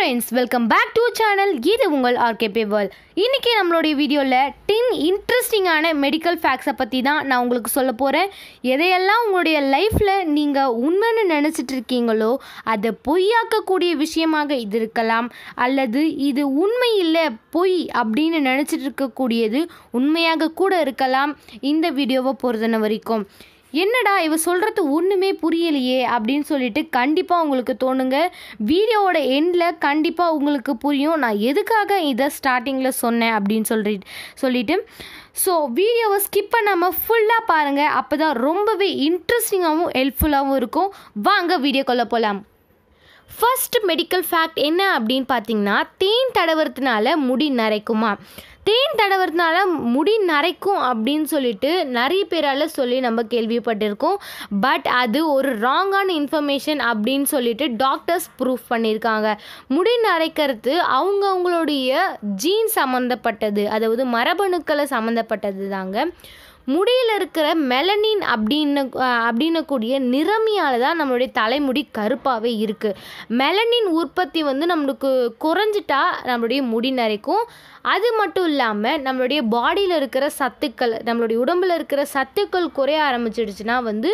friends welcome back to channel இது உங்கள் RKP world இன்றைக்கி நம்மளுடைய வீடியோவில் டென் இன்ட்ரெஸ்டிங்கான மெடிக்கல் ஃபேக்ட்ஸை பற்றி தான் நான் உங்களுக்கு சொல்ல போகிறேன் எதையெல்லாம் உங்களுடைய லைஃப்பில் நீங்கள் உண்மைன்னு நினச்சிட்டு இருக்கீங்களோ அதை பொய்யாக்கக்கூடிய விஷயமாக இது இருக்கலாம் அல்லது இது உண்மை இல்லை பொய் அப்படின்னு நினச்சிட்டு இருக்கக்கூடியது உண்மையாக கூட இருக்கலாம் இந்த வீடியோவை பொறுத்தன வரைக்கும் என்னடா இவ சொல்கிறது ஒன்றுமே புரியலையே அப்படின்னு சொல்லிட்டு கண்டிப்பாக உங்களுக்கு தோணுங்க வீடியோவோட எண்டில் கண்டிப்பாக உங்களுக்கு புரியும் நான் எதுக்காக இதை ஸ்டார்டிங்கில் சொன்னேன் அப்படின்னு சொல்லிட்டு சொல்லிட்டு ஸோ வீடியோவை ஸ்கிப் பண்ணாமல் ஃபுல்லாக பாருங்கள் அப்போ தான் ரொம்பவே இன்ட்ரெஸ்டிங்காகவும் ஹெல்ப்ஃபுல்லாகவும் இருக்கும் வாங்க வீடியோக்குள்ளே போகலாம் ஃபர்ஸ்ட் மெடிக்கல் ஃபேக்ட் என்ன அப்படின்னு பார்த்தீங்கன்னா தேன் தடவுறதுனால முடி நரைக்குமா தேன் தடவுறதுனால முடி நரைக்கும் அப்படின்னு சொல்லிட்டு நிறைய பேரால் சொல்லி நம்ம கேள்விப்பட்டிருக்கோம் பட் அது ஒரு ராங்கான இன்ஃபர்மேஷன் அப்படின்னு சொல்லிட்டு டாக்டர்ஸ் ப்ரூஃப் பண்ணியிருக்காங்க முடி நரைக்கிறது அவங்கவுங்களுடைய ஜீன் சம்மந்தப்பட்டது அதாவது மரபணுக்களை சம்மந்தப்பட்டது தாங்க முடியில் இருக்கிற மெலனின் அப்படின்னு அப்படின்னக்கூடிய நிறமியால் தான் நம்மளுடைய தலைமுடி கருப்பாகவே இருக்குது மெலனின் உற்பத்தி வந்து நம்மளுக்கு குறைஞ்சிட்டா நம்மளுடைய முடி நரைக்கும் அது மட்டும் இல்லாமல் நம்மளுடைய பாடியில் இருக்கிற சத்துக்கள் நம்மளுடைய உடம்பில் இருக்கிற சத்துக்கள் குறைய ஆரம்பிச்சிடுச்சுன்னா வந்து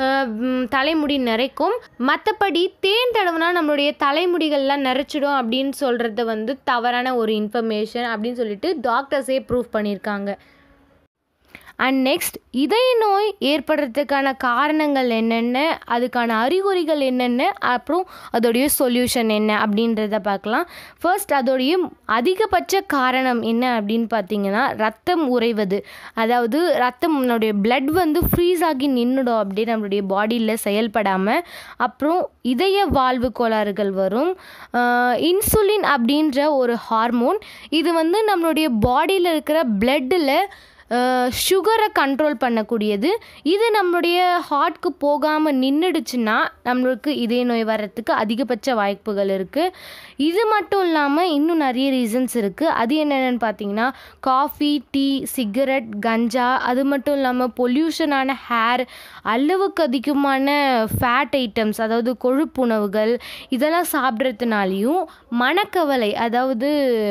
தலைமுடி நிறைக்கும் மற்றபடி தேன் தடவுனா நம்மளுடைய தலைமுடிகள்லாம் நிறைச்சிடும் அப்படின்னு சொல்கிறது வந்து தவறான ஒரு இன்ஃபர்மேஷன் அப்படின்னு சொல்லிட்டு டாக்டர்ஸே ப்ரூவ் பண்ணியிருக்காங்க அண்ட் நெக்ஸ்ட் இதய நோய் ஏற்படுறதுக்கான காரணங்கள் என்னென்ன அதுக்கான அறிகுறிகள் என்னென்ன அப்புறம் அதோடைய சொல்யூஷன் என்ன அப்படின்றத பார்க்கலாம் ஃபர்ஸ்ட் அதோடைய அதிகபட்ச காரணம் என்ன அப்படின்னு பார்த்தீங்கன்னா ரத்தம் உறைவது அதாவது ரத்தம் நம்மளுடைய பிளட் வந்து ஃப்ரீஸ் ஆகி நின்றுடும் அப்படி நம்மளுடைய பாடியில் செயல்படாமல் அப்புறம் இதய வாழ்வு கோளாறுகள் வரும் இன்சுலின் அப்படின்ற ஒரு ஹார்மோன் இது வந்து நம்மளுடைய பாடியில் இருக்கிற பிளட்டில் சுகரை கண்ட்ரோல் பண்ணக்கூடியது இது நம்மளுடைய ஹார்ட்க்கு போகாமல் நின்றுடுச்சுன்னா நம்மளுக்கு இதய நோய் வர்றதுக்கு அதிகபட்ச வாய்ப்புகள் இருக்குது இது மட்டும் இல்லாமல் இன்னும் நிறைய ரீசன்ஸ் இருக்குது அது என்னென்னு பார்த்தீங்கன்னா காஃபி டீ சிகரெட் கஞ்சா அது மட்டும் இல்லாமல் பொல்யூஷனான ஹேர் அளவுக்கு அதிகமான ஃபேட் ஐட்டம்ஸ் அதாவது கொழுப்புணவுகள் இதெல்லாம் சாப்பிட்றதுனாலையும் மனக்கவலை அதாவது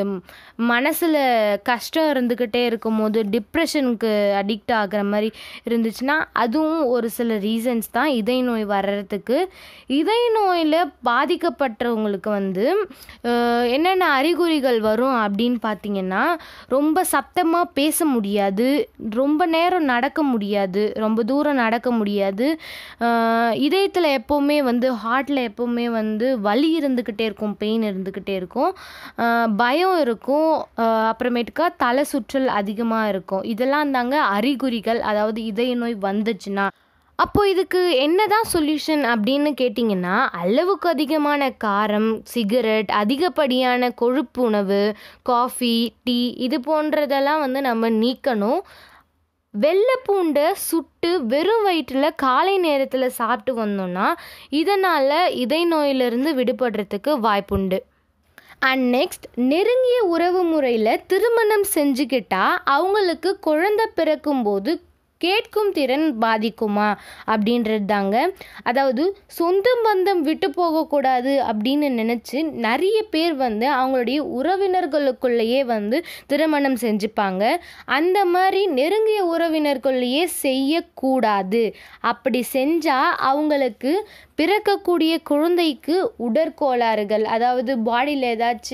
மனசில் கஷ்டம் இருந்துக்கிட்டே இருக்கும் போது டிப்ரெஷனுக்கு அடிக்ட் ஆகிற மாதிரி இருந்துச்சுன்னா அதுவும் ஒரு சில ரீசன்ஸ் தான் இதய நோய் வர்றதுக்கு இதய நோயில் பாதிக்கப்பட்டவங்களுக்கு வந்து என்னென்ன அறிகுறிகள் வரும் அப்படின்னு பார்த்தீங்கன்னா ரொம்ப சத்தமாக பேச முடியாது ரொம்ப நேரம் நடக்க முடியாது ரொம்ப தூரம் நடக்க முடியாது இதயத்தில் எப்போவுமே வந்து ஹார்ட்டில் எப்போவுமே வந்து வலி இருந்துக்கிட்டே இருக்கும் பெயின் இருந்துக்கிட்டே இருக்கும் பயம் இருக்கும் அப்புறமேட்டுக்கா தலை சுற்றல் அதிகமாக இருக்கும் இதெல்லாம் தாங்க அறிகுறிகள் அதாவது இதய நோய் வந்துச்சுன்னா அப்போ இதுக்கு என்னதான் சொல்யூஷன் அப்படின்னு கேட்டிங்கன்னா அளவுக்கு அதிகமான காரம் சிகரெட் அதிகப்படியான கொழுப்பு உணவு காஃபி டீ இது போன்றதெல்லாம் வந்து நம்ம நீக்கணும் வெள்ளை பூண்டை சுட்டு வெறும் வயிற்றில் காலை நேரத்தில் சாப்பிட்டு வந்தோம்னா இதனால் இதய நோயிலிருந்து விடுபடுறதுக்கு வாய்ப்புண்டு அண்ட் நெக்ஸ்ட் நெருங்கிய உறவு முறையில் திருமணம் செஞ்சுக்கிட்டா அவங்களுக்கு குழந்தை பிறக்கும்போது கேட்கும் திறன் பாதிக்குமா அப்படின்றது தாங்க அதாவது சொந்த பந்தம் விட்டு போகக்கூடாது அப்படின்னு நினச்சி நிறைய பேர் வந்து அவங்களுடைய உறவினர்களுக்குள்ளேயே வந்து திருமணம் செஞ்சுப்பாங்க அந்த மாதிரி நெருங்கிய உறவினர்களையே செய்யக்கூடாது அப்படி செஞ்சால் அவங்களுக்கு பிறக்கக்கூடிய குழந்தைக்கு உடற்கோளாறுகள் அதாவது பாடியில்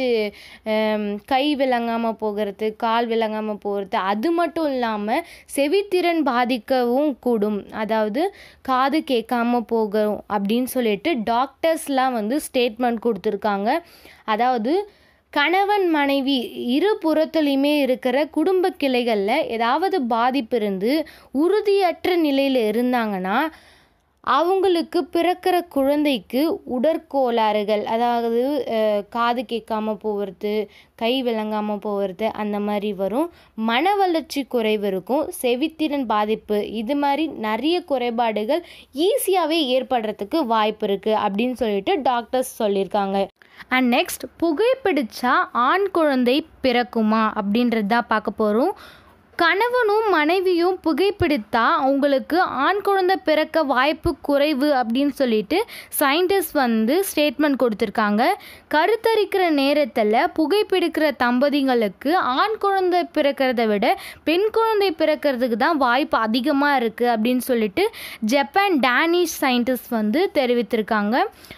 ஏதாச்சும் கை விளங்காமல் போகிறது கால் விளங்காமல் போகிறது அது மட்டும் இல்லாமல் செவித்திறன் பாதிக்கவும் கூடும் அதாவது காது கேட்காம போகும் அப்படின்னு சொல்லிட்டு டாக்டர்ஸ்லாம் வந்து ஸ்டேட்மெண்ட் கொடுத்துருக்காங்க அதாவது கணவன் மனைவி இரு புறத்துலையுமே இருக்கிற குடும்ப கிளைகளில் ஏதாவது பாதிப்பு இருந்து உறுதியற்ற நிலையில் இருந்தாங்கன்னா அவங்களுக்கு பிறக்கிற குழந்தைக்கு உடற்கோளாறுகள் அதாவது காது கேட்காம போகிறது கை விளங்காமல் போகிறது அந்த மாதிரி வரும் மன வளர்ச்சி குறைவு இருக்கும் செவித்திறன் பாதிப்பு இது மாதிரி நிறைய குறைபாடுகள் ஈஸியாகவே ஏற்படுறதுக்கு வாய்ப்பு இருக்குது அப்படின்னு சொல்லிட்டு டாக்டர்ஸ் சொல்லியிருக்காங்க அண்ட் நெக்ஸ்ட் புகைப்பிடிச்சா ஆண் குழந்தை பிறக்குமா அப்படின்றது தான் பார்க்க போகிறோம் கணவனும் மனைவியும் புகைப்பிடித்தா அவங்களுக்கு ஆண் குழந்தை பிறக்க வாய்ப்பு குறைவு அப்படின்னு சொல்லிட்டு சயின்டிஸ்ட் வந்து ஸ்டேட்மெண்ட் கொடுத்துருக்காங்க கருத்தரிக்கிற நேரத்தில் புகைப்பிடிக்கிற தம்பதிகளுக்கு ஆண் குழந்தை பிறக்கிறத விட பெண் குழந்தை பிறக்கிறதுக்கு தான் வாய்ப்பு அதிகமாக இருக்குது அப்படின்னு சொல்லிட்டு ஜப்பான் டேனிஷ் சயின்டிஸ்ட் வந்து தெரிவித்திருக்காங்க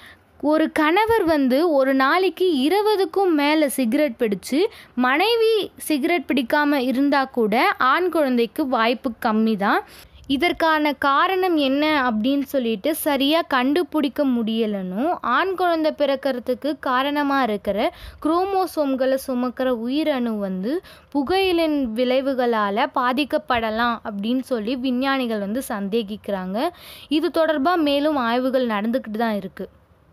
ஒரு கணவர் வந்து ஒரு நாளைக்கு இருபதுக்கும் மேலே சிகரெட் பிடிச்சு மனைவி சிகரெட் பிடிக்காமல் இருந்தால் கூட ஆண் குழந்தைக்கு வாய்ப்பு கம்மி தான் இதற்கான காரணம் என்ன அப்படின்னு சொல்லிட்டு சரியாக கண்டுபிடிக்க முடியலனும் ஆண் குழந்தை பிறக்கிறதுக்கு காரணமாக இருக்கிற குரோமோசோம்களை சுமக்கிற உயிரணு வந்து புகையிலின் விளைவுகளால் பாதிக்கப்படலாம் அப்படின்னு சொல்லி விஞ்ஞானிகள் வந்து சந்தேகிக்கிறாங்க இது தொடர்பாக மேலும் ஆய்வுகள் நடந்துக்கிட்டு தான் இருக்குது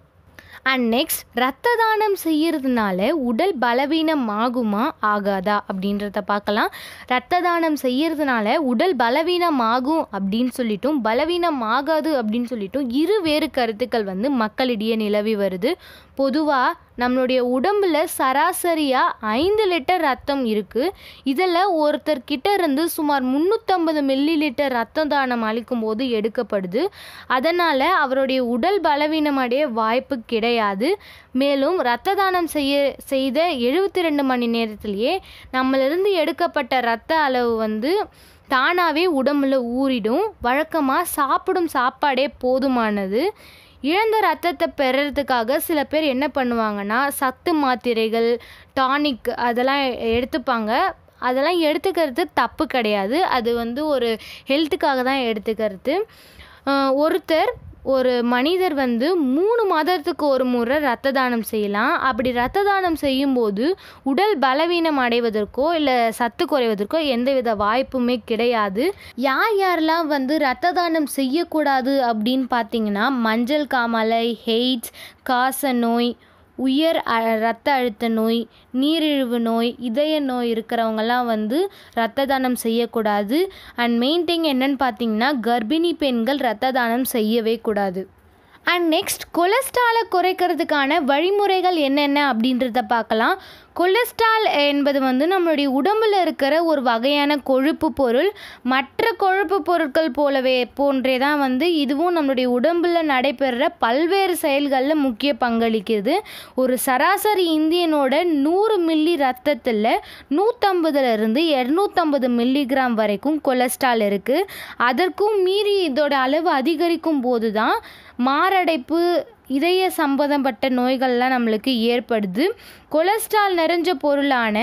அண்ட் நெக்ஸ்ட் ரத்த தானம் செய்யறதுனால உடல் பலவீனம் ஆகுமா ஆகாதா அப்படின்றத பார்க்கலாம் ரத்த தானம் செய்யறதுனால உடல் பலவீனம் ஆகும் அப்படின்னு சொல்லிட்டும் பலவீனம் ஆகாது அப்படின்னு சொல்லிட்டும் இரு வேறு கருத்துக்கள் வந்து மக்களிடையே நிலவி வருது பொதுவாக நம்மளுடைய உடம்புல சராசரியாக ஐந்து லிட்டர் ரத்தம் இருக்குது இதில் ஒருத்தர்கிட்ட இருந்து சுமார் முந்நூற்றம்பது மில்லி லிட்டர் ரத்த தானம் அளிக்கும் போது எடுக்கப்படுது அதனால் அவருடைய உடல் பலவீனம் அடைய வாய்ப்பு கிடையாது மேலும் இரத்த தானம் செய்ய செய்த எழுபத்தி ரெண்டு மணி நேரத்திலேயே நம்மளிருந்து எடுக்கப்பட்ட இரத்த அளவு வந்து தானாகவே உடம்புல ஊறிடும் வழக்கமாக சாப்பிடும் சாப்பாடே போதுமானது இழந்த ரத்தத்தை பெறறதுக்காக சில பேர் என்ன பண்ணுவாங்கன்னா சத்து மாத்திரைகள் டானிக் அதெல்லாம் எடுத்துப்பாங்க அதெல்லாம் எடுத்துக்கிறது தப்பு கிடையாது அது வந்து ஒரு ஹெல்த்துக்காக தான் எடுத்துக்கிறது அஹ் ஒருத்தர் ஒரு மனிதர் வந்து மூணு மாதத்துக்கு ஒரு முறை ரத்த தானம் செய்யலாம் அப்படி ரத்த தானம் செய்யும்போது உடல் பலவீனம் அடைவதற்கோ இல்லை சத்து குறைவதற்கோ எந்தவித வாய்ப்புமே கிடையாது யார் யாரெல்லாம் வந்து ரத்த தானம் செய்யக்கூடாது அப்படின்னு பார்த்தீங்கன்னா மஞ்சள் காமாலை ஹெய்ட்ஸ் காச நோய் உயர் அ- இரத்த அழுத்த நோய் நீரிழிவு நோய் இதய நோய் இருக்கிறவங்கலாம் வந்து இரத்த தானம் செய்யக்கூடாது அண்ட் மெயின் திங் என்னன்னு பார்த்தீங்கன்னா கர்ப்பிணி பெண்கள் இரத்த தானம் செய்யவே கூடாது அண்ட் நெக்ஸ்ட் கொலஸ்ட்ராலை குறைக்கிறதுக்கான வழிமுறைகள் என்னென்ன அப்படின்றத பார்க்கலாம் கொலஸ்ட்ரால் என்பது வந்து நம்மளுடைய உடம்பில் இருக்கிற ஒரு வகையான கொழுப்பு பொருள் மற்ற கொழுப்பு பொருட்கள் போலவே போன்றே தான் வந்து இதுவும் நம்மளுடைய உடம்பில் நடைபெறுற பல்வேறு செயல்களில் முக்கிய பங்களிக்குது ஒரு சராசரி இந்தியனோட நூறு மில்லி ரத்தத்தில் நூற்றம்பதுல இருந்து இரநூத்தம்பது மில்லிகிராம் வரைக்கும் கொலஸ்ட்ரால் இருக்குது அதற்கும் மீறி இதோட அளவு அதிகரிக்கும் போது தான் மாரடைப்பு இதய சம்பந்தப்பட்ட நோய்கள்லாம் நம்மளுக்கு ஏற்படுது கொலஸ்ட்ரால் நிறைஞ்ச பொருளான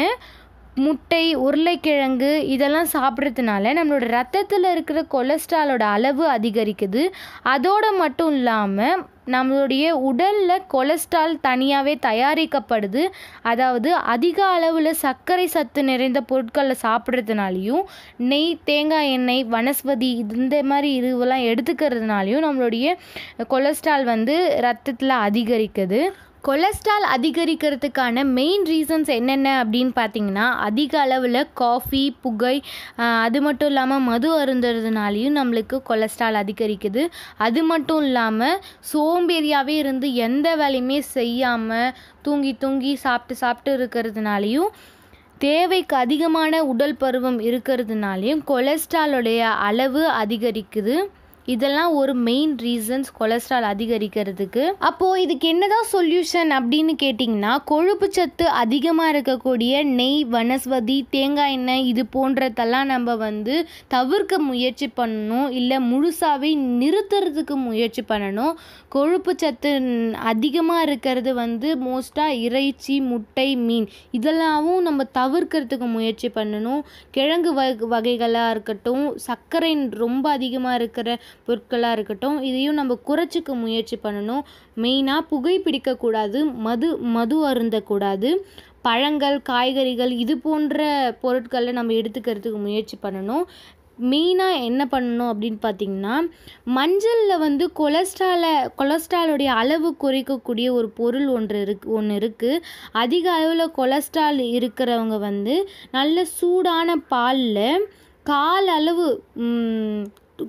முட்டை உருளைக்கிழங்கு இதெல்லாம் சாப்பிட்றதுனால நம்மளோட ரத்தத்தில் இருக்கிற கொலஸ்ட்ராலோட அளவு அதிகரிக்குது அதோடு மட்டும் இல்லாமல் நம்மளுடைய உடலில் கொலஸ்ட்ரால் தனியாகவே தயாரிக்கப்படுது அதாவது அதிக அளவில் சர்க்கரை சத்து நிறைந்த பொருட்களை சாப்பிட்றதுனாலையும் நெய் தேங்காய் எண்ணெய் வனஸ்பதி இந்த மாதிரி இதுவெல்லாம் எடுத்துக்கிறதுனாலையும் நம்மளுடைய கொலஸ்ட்ரால் வந்து ரத்தத்தில் அதிகரிக்குது கொலஸ்ட்ரால் அதிகரிக்கிறதுக்கான மெயின் ரீசன்ஸ் என்னென்ன அப்படின்னு பார்த்தீங்கன்னா அதிக அளவில் காஃபி புகை ஆஹ், அது மட்டும் இல்லாமல் மது அருந்துறதுனாலையும் நம்மளுக்கு கொலஸ்ட்ரால் அதிகரிக்குது அது மட்டும் இல்லாமல் சோம்பேறியாகவே இருந்து எந்த வேலையுமே செய்யாமல் தூங்கி தூங்கி சாப்பிட்டு சாப்பிட்டு இருக்கிறதுனாலையும் தேவைக்கு அதிகமான உடல் பருவம் இருக்கிறதுனாலையும் கொலஸ்ட்ராலோடைய அளவு அதிகரிக்குது இதெல்லாம் ஒரு மெயின் ரீசன்ஸ் கொலஸ்ட்ரால் அதிகரிக்கிறதுக்கு அப்போது இதுக்கு என்னதான் சொல்யூஷன் அப்படின்னு கேட்டிங்கன்னா கொழுப்பு சத்து அதிகமாக இருக்கக்கூடிய நெய் வனஸ்வதி தேங்காய் எண்ணெய் இது போன்றதெல்லாம் நம்ம வந்து தவிர்க்க முயற்சி பண்ணணும் இல்லை முழுசாகவே நிறுத்துறதுக்கு முயற்சி பண்ணணும் கொழுப்பு சத்து அதிகமாக இருக்கிறது வந்து மோஸ்ட்டாக இறைச்சி முட்டை மீன் இதெல்லாமும் நம்ம தவிர்க்கிறதுக்கு முயற்சி பண்ணணும் கிழங்கு வகை வகைகளாக இருக்கட்டும் சர்க்கரை ரொம்ப அதிகமாக இருக்கிற பொருட்களாக இருக்கட்டும் இதையும் நம்ம குறைச்சிக்க முயற்சி பண்ணணும் மெயினாக புகை பிடிக்கக்கூடாது மது மது அருந்தக்கூடாது பழங்கள் காய்கறிகள் இது போன்ற பொருட்களை நம்ம எடுத்துக்கிறதுக்கு முயற்சி பண்ணணும் மெயினாக என்ன பண்ணணும் அப்படின்னு பார்த்தீங்கன்னா மஞ்சளில் வந்து கொலஸ்ட்ராலை கொலஸ்ட்ராலுடைய அளவு குறைக்கக்கூடிய ஒரு பொருள் ஒன்று இருக்கு ஒன்று இருக்குது அதிக அளவில் கொலஸ்ட்ரால் இருக்கிறவங்க வந்து நல்ல சூடான பாலில் கால் அளவு ம்,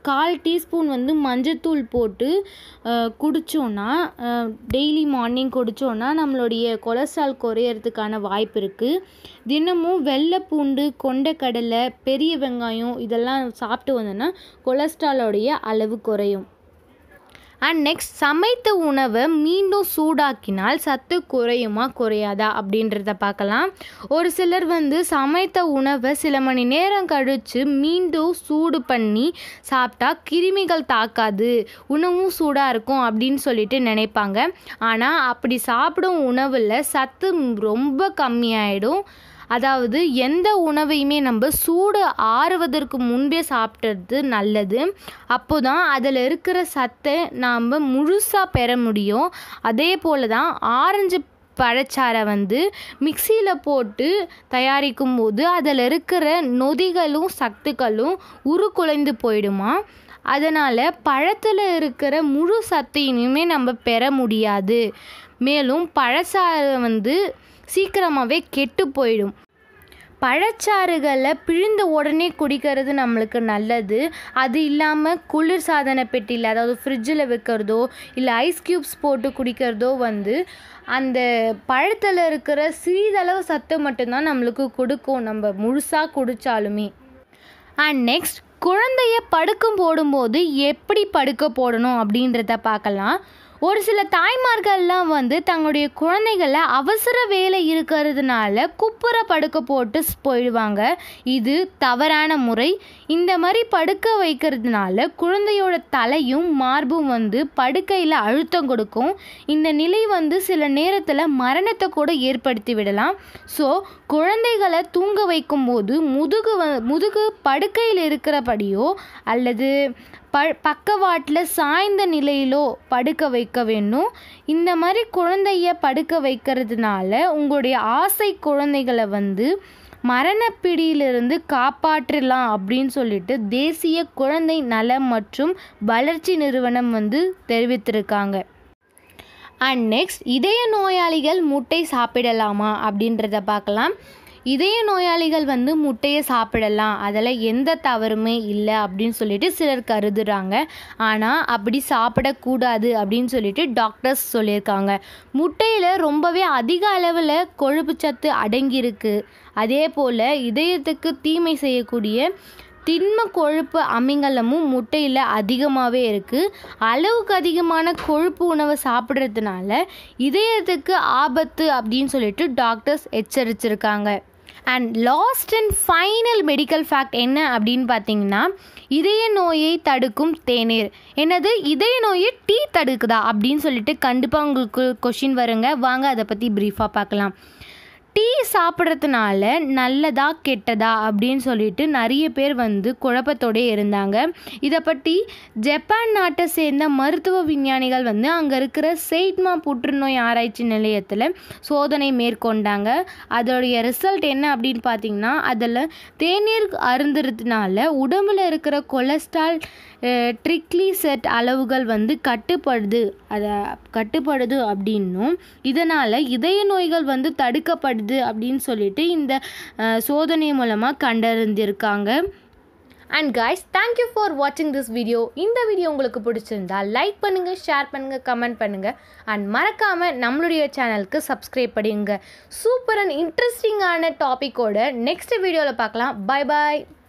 கால் டீஸ்பூன் வந்து மஞ்சத்தூள் போட்டு அஹ், குடிச்சோன்னா டெய்லி மார்னிங் குடித்தோன்னா நம்மளுடைய கொலஸ்ட்ரால் குறையறதுக்கான வாய்ப்பு இருக்குது தினமும் வெள்ளை பூண்டு கொண்டைக்கடலை பெரிய வெங்காயம் இதெல்லாம் சாப்பிட்டு வந்தோன்னா கொலஸ்ட்ராலோடைய அளவு குறையும் அண்ட் நெக்ஸ்ட் சமைத்த உணவை மீண்டும் சூடாக்கினால் சத்து குறையுமா குறையாதா அப்படின்றத பார்க்கலாம் ஒரு சிலர் வந்து சமைத்த உணவை சில மணி நேரம் கழித்து மீண்டும் சூடு பண்ணி சாப்பிட்டா கிருமிகள் தாக்காது உணவும் சூடாக இருக்கும் அப்படின்னு சொல்லிட்டு நினைப்பாங்க ஆனால் அப்படி சாப்பிடும் உணவில் சத்து ரொம்ப கம்மியாயிடும் அதாவது எந்த உணவையுமே நம்ம சூடு ஆறுவதற்கு முன்பே சாப்பிட்றது நல்லது அப்போ தான் அதில் இருக்கிற சத்தை நாம் முழுசாக பெற முடியும் அதே போல் தான் ஆரஞ்சு பழச்சாறை வந்து மிக்சியில் போட்டு தயாரிக்கும் போது அதில் இருக்கிற நொதிகளும் சத்துக்களும் உருக்குலைந்து போயிடுமா அதனால் பழத்தில் இருக்கிற முழு சத்தையுமே நம்ம பெற முடியாது மேலும் பழச்சாறு வந்து சீக்கிரமாகவே கெட்டு போயிடும் பழச்சாறுகளை பிழிந்த உடனே குடிக்கிறது நம்மளுக்கு நல்லது அது இல்லாமல் குளிர் சாதன பெட்டியில் அதாவது ஃப்ரிட்ஜில் வைக்கிறதோ இல்லை ஐஸ் க்யூப்ஸ் போட்டு குடிக்கிறதோ வந்து அந்த பழத்தில் இருக்கிற சிறிதளவு சத்து மட்டும்தான் நம்மளுக்கு கொடுக்கும் நம்ம முழுசாக குடித்தாலுமே அண்ட் நெக்ஸ்ட் குழந்தைய படுக்கும் போடும்போது எப்படி படுக்க போடணும் அப்படின்றத பார்க்கலாம் ஒரு சில தாய்மார்கள்லாம் வந்து தங்களுடைய குழந்தைகளை அவசர வேலை இருக்கிறதுனால குப்புற படுக்க போட்டு ஸ் போயிடுவாங்க இது தவறான முறை இந்த மாதிரி படுக்க வைக்கிறதுனால குழந்தையோட தலையும் மார்பும் வந்து படுக்கையில் அழுத்தம் கொடுக்கும் இந்த நிலை வந்து சில நேரத்தில் மரணத்தை கூட ஏற்படுத்தி விடலாம் ஸோ குழந்தைகளை தூங்க வைக்கும்போது முதுகு வ முதுகு படுக்கையில் இருக்கிறபடியோ அல்லது ப பக்கவாட்டில் சாய்ந்த நிலையிலோ படுக்க வைக்க வேண்டும் இந்த மாதிரி குழந்தைய படுக்க வைக்கிறதுனால உங்களுடைய ஆசை குழந்தைகளை வந்து மரணப்பிடியிலிருந்து காப்பாற்றலாம் அப்படின்னு சொல்லிட்டு தேசிய குழந்தை நலம் மற்றும் வளர்ச்சி நிறுவனம் வந்து தெரிவித்திருக்காங்க அண்ட் நெக்ஸ்ட் இதய நோயாளிகள் முட்டை சாப்பிடலாமா அப்படின்றத பார்க்கலாம் இதய நோயாளிகள் வந்து முட்டையை சாப்பிடலாம் அதில் எந்த தவறுமே இல்லை அப்படின்னு சொல்லிட்டு சிலர் கருதுறாங்க ஆனால் அப்படி சாப்பிடக்கூடாது அப்படின்னு சொல்லிட்டு டாக்டர்ஸ் சொல்லியிருக்காங்க முட்டையில் ரொம்பவே அதிக அளவில் கொழுப்புச்சத்து அடங்கியிருக்கு அதே போல் இதயத்துக்கு தீமை செய்யக்கூடிய திண்ம கொழுப்பு அமிங்கலமும் முட்டையில் அதிகமாகவே இருக்குது அளவுக்கு அதிகமான கொழுப்பு உணவை சாப்பிட்றதுனால இதயத்துக்கு ஆபத்து அப்படின்னு சொல்லிட்டு டாக்டர்ஸ் எச்சரிச்சிருக்காங்க and last and final medical fact என்ன அப்படின்னு பார்த்தீங்கன்னா இதய நோயை தடுக்கும் தேநீர் என்னது இதய நோயை டீ தடுக்குதா அப்படின்னு சொல்லிட்டு கண்டிப்பாக உங்களுக்கு கொஷின் வருங்க வாங்க அதை பற்றி ப்ரீஃபாக பார்க்கலாம் டீ சாப்பிட்றதுனால நல்லதா கெட்டதா அப்படின்னு சொல்லிட்டு நிறைய பேர் வந்து குழப்பத்தோடே இருந்தாங்க இதை பற்றி ஜப்பான் நாட்டை சேர்ந்த மருத்துவ விஞ்ஞானிகள் வந்து அங்கே இருக்கிற செயிட்மா புற்றுநோய் ஆராய்ச்சி நிலையத்தில் சோதனை மேற்கொண்டாங்க அதோடைய ரிசல்ட் என்ன அப்படின்னு பார்த்தீங்கன்னா அதில் தேநீர் அருந்துறதுனால உடம்புல இருக்கிற கொலஸ்ட்ரால் ட்ரிக்ளிசெட் அளவுகள் வந்து கட்டுப்படுது அதை கட்டுப்படுது அப்படின்னும் இதனால் இதய நோய்கள் வந்து தடுக்கப்படுது அப்படின்னு சொல்லிட்டு இந்த அஹ், சோதனை மூலமாக கண்டறிந்திருக்காங்க அண்ட் காய்ஸ் தேங்க்யூ ஃபார் வாட்சிங் திஸ் வீடியோ இந்த வீடியோ உங்களுக்கு பிடிச்சிருந்தா லைக் பண்ணுங்கள் ஷேர் பண்ணுங்கள் கமெண்ட் பண்ணுங்கள் அண்ட் மறக்காமல் நம்மளுடைய சேனலுக்கு சப்ஸ்கிரைப் பண்ணுங்க சூப்பர் அண்ட் இன்ட்ரெஸ்டிங்கான டாப்பிக்கோட நெக்ஸ்ட் வீடியோவில் பார்க்கலாம் பை பாய்